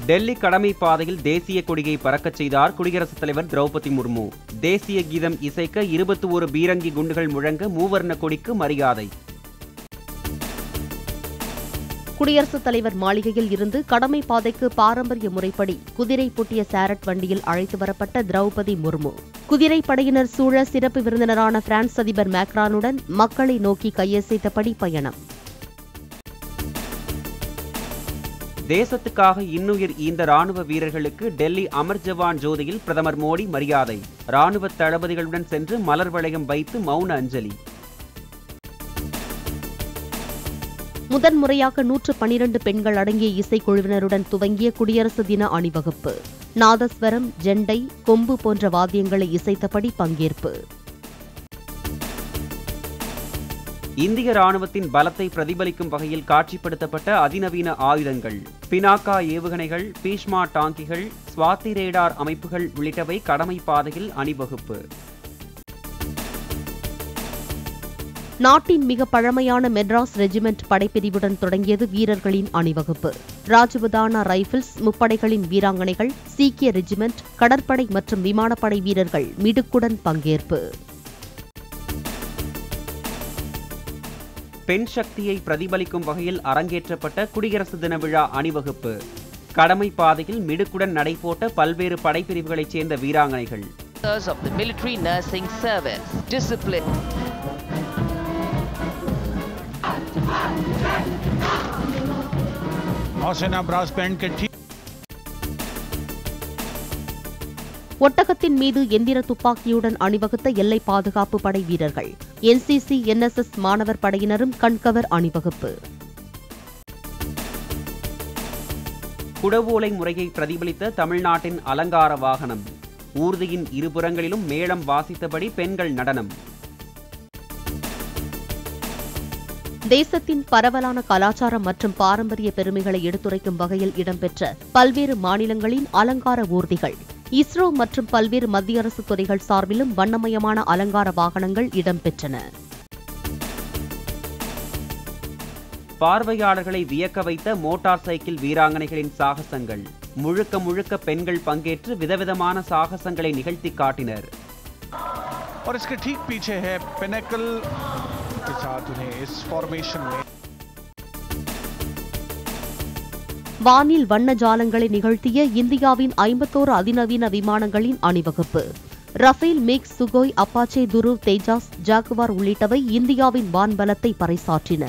டெல்லி கடமை பாதையில் தேசிய கொடியை பறக்கச் செய்தார் குடியரசுத் தலைவர் திரௌபதி முர்மு தேசிய கீதம் இசைக்க இருபத்தி ஒரு பீரங்கி குண்டுகள் முழங்க மூவர்ண கொடிக்கு மரியாதை குடியரசுத் தலைவர் மாளிகையில் இருந்து கடமை பாதைக்கு பாரம்பரிய முறைப்படி குதிரை பூட்டிய சாரட் வண்டியில் அழைத்து வரப்பட்ட திரௌபதி முர்மு குதிரை படையினர் சூழ சிறப்பு விருந்தினரான பிரான்ஸ் அதிபர் மேக்ரானுடன் மக்களை நோக்கி கையசைத்தபடி பயணம் தேசத்துக்காக இன்னுயிர் ஈந்த ராணுவ வீரர்களுக்கு டெல்லி அமர் ஜவான் ஜோதியில் பிரதமர் மோடி மரியாதை ராணுவ தளபதிகளுடன் சென்று மலர் வளையம் வைத்து மௌன அஞ்சலி முதன்முறையாக நூற்று பனிரண்டு பெண்கள் அடங்கிய இசைக்குழுவினருடன் துவங்கிய குடியரசு தின அணிவகுப்பு நாதஸ்வரம் ஜெண்டை கொம்பு போன்ற வாத்தியங்களை இசைத்தபடி பங்கேற்பு இந்திய ராணுவத்தின் பலத்தை பிரதிபலிக்கும் வகையில் காட்சிப்படுத்தப்பட்ட அதிநவீன ஆயுதங்கள் பினாக்கா ஏவுகணைகள் பீஷ்மா டாங்கிகள் ஸ்வாதி ரேடார் அமைப்புகள் உள்ளிட்டவை கடமை பாதையில் அணிவகுப்பு நாட்டின் மிக பழமையான மெட்ராஸ் ரெஜிமெண்ட் படைப்பிரிவுடன் தொடங்கியது வீரர்களின் அணிவகுப்பு ராஜபுதானா ரைபிள்ஸ் முப்படைகளின் வீராங்கனைகள் சீக்கிய ரெஜிமெண்ட் கடற்படை மற்றும் விமானப்படை வீரர்கள் மிடுக்குடன் பங்கேற்பு பெண் சக்தியை பிரதிபலிக்கும் வகையில் அரங்கேற்றப்பட்ட குடியரசு தின விழா அணிவகுப்பு கடமை பாதையில் மிடுக்குடன் நடைபோட்ட பல்வேறு படைப்பிரிவுகளைச் சேர்ந்த வீராங்கனைகள் Officers of the military nursing service. Discipline. नौसेना ब्रास बैंड के ठीक ஒட்டகத்தின் மீது எந்திர துப்பாக்கியுடன் அணிவகுத்த எல்லை பாதுகாப்பு படை வீரர்கள் என்சிசி என்எஸ்எஸ் மாணவர் படையினரும் கண்கவர் அணிவகுப்பு குடவோலை முறையை பிரதிபலித்த தமிழ்நாட்டின் அலங்கார வாகனம் ஊர்தியின் இருபுறங்களிலும் மேளம் வாசித்தபடி பெண்கள் நடனம் தேசத்தின் பரவலான கலாச்சாரம் மற்றும் பாரம்பரிய பெருமைகளை எடுத்துரைக்கும் வகையில் இடம்பெற்ற பல்வேறு மாநிலங்களின் அலங்கார ஊர்திகள் இஸ்ரோ மற்றும் பல்வேறு மத்திய அரசு துறைகள் சார்பிலும் வண்ணமயமான அலங்கார வாகனங்கள் இடம்பெற்றன பார்வையாளர்களை வியக்க வைத்த மோட்டார் சைக்கிள் வீராங்கனைகளின் சாகசங்கள் முழுக்க முழுக்க பெண்கள் பங்கேற்று விதவிதமான சாகசங்களை நிகழ்த்தி காட்டினர் और इसके ठीक पीछे है पिनेकल के साथ उन्हें इस फॉर्मेशन में வானில் வண்ண ஜாலங்களை நிகழ்த்திய இந்தியாவின் ஐம்பத்தோரு அதிநவீன விமானங்களின் அணிவகுப்பு Rafale MiG Sukhoi Apache Dhruv Tejas Jaguar உள்ளிட்டவை இந்தியாவின் வான்பலத்தை பறைசாற்றின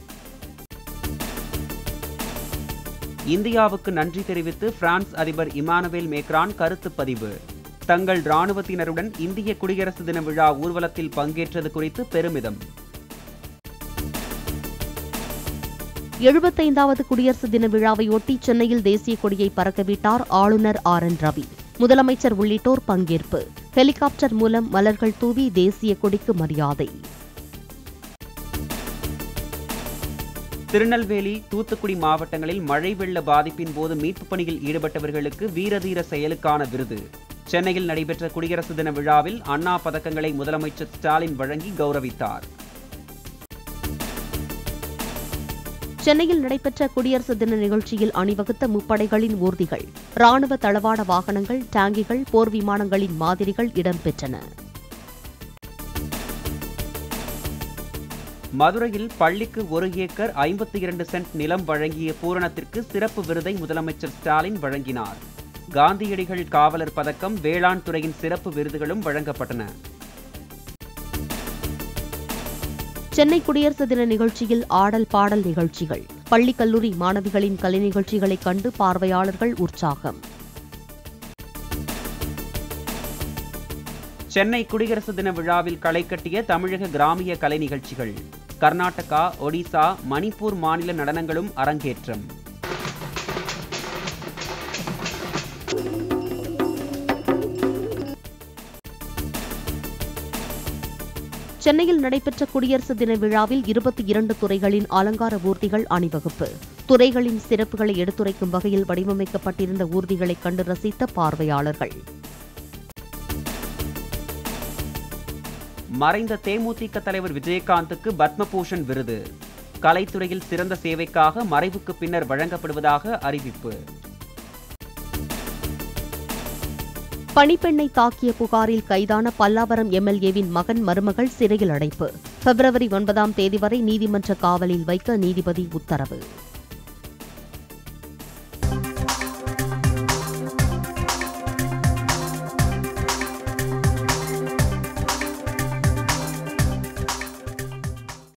இந்தியாவுக்கு நன்றி தெரிவித்து பிரான்ஸ் அதிபர் இமானுவேல் மேக்ரான் கருத்து பதிவு தங்கள் ராணுவத்தினருடன் இந்திய குடியரசு தின விழா ஊர்வலத்தில் பங்கேற்றது குறித்து பெருமிதம் எழுபத்தைந்தாவது குடியரசு தின விழாவையொட்டி சென்னையில் தேசிய கொடியை பறக்கவிட்டார் ஆளுநர் ஆர் என் ரவி முதலமைச்சர் உள்ளிட்டோர் பங்கேற்பு ஹெலிகாப்டர் மூலம் மலர்கள் தூவி தேசிய கொடிக்கு மரியாதை திருநெல்வேலி தூத்துக்குடி மாவட்டங்களில் மழை வெள்ள பாதிப்பின் போது மீட்புப் பணியில் ஈடுபட்டவர்களுக்கு வீரதீர செயலுக்கான விருது சென்னையில் நடைபெற்ற குடியரசு தின விழாவில் அண்ணா பதக்கங்களை முதலமைச்சர் ஸ்டாலின் வழங்கி கௌரவித்தார் சென்னையில் நடைபெற்ற குடியரசு தின நிகழ்ச்சியில் அணிவகுத்த முப்படைகளின் ஊர்திகள் ராணுவ தளவாட வாகனங்கள் டாங்கிகள் போர் விமானங்களின் மாதிரிகள் இடம்பெற்றன மதுரையில் பள்ளிக்கு ஒரு ஏக்கர் ஐம்பத்தி இரண்டு சென்ட் நிலம் வழங்கிய பூரணத்திற்கு சிறப்பு விருதை முதலமைச்சர் ஸ்டாலின் வழங்கினார் காந்தியடிகள் காவலர் பதக்கம் வேளாண் துறையின் சிறப்பு விருதுகளும் வழங்கப்பட்டன சென்னை குடியரசு தின நிகழ்ச்சியில் ஆடல் பாடல் நிகழ்ச்சிகள் பள்ளி கல்லூரி மாணவிகளின் கலை நிகழ்ச்சிகளைக் கண்டு பார்வையாளர்கள் உற்சாகம் சென்னை குடியரசு தின விழாவில் களை கட்டிய தமிழக கிராமிய கலை நிகழ்ச்சிகள் கர்நாடகா ஒடிசா மணிப்பூர் மாநில நடனங்களும் அரங்கேற்றம் சென்னையில் நடைபெற்ற குடியரசு தின விழாவில் இருபத்தி இரண்டு துறைகளின் அலங்கார ஊர்திகள் அணிவகுப்பு துறைகளின் சிறப்புகளை எடுத்துரைக்கும் வகையில் வடிவமைக்கப்பட்டிருந்த ஊர்திகளை கண்டு ரசித்த பார்வையாளர்கள் மறைந்த தேமுதிக தலைவர் விஜயகாந்துக்கு பத்மபூஷன் விருது கலைத்துறையில் சிறந்த சேவைக்காக மறைவுக்கு பின்னர் வழங்கப்படுவதாக அறிவிப்பு பணிப்பெண்ணை தாக்கிய புகாரில் கைதான பல்லாவரம் எம்எல்ஏவின் மகன் மருமகள் சிறையில் அடைப்பு பிப்ரவரி ஒன்பதாம் தேதி வரை நீதிமன்ற காவலில் வைக்க நீதிபதி உத்தரவு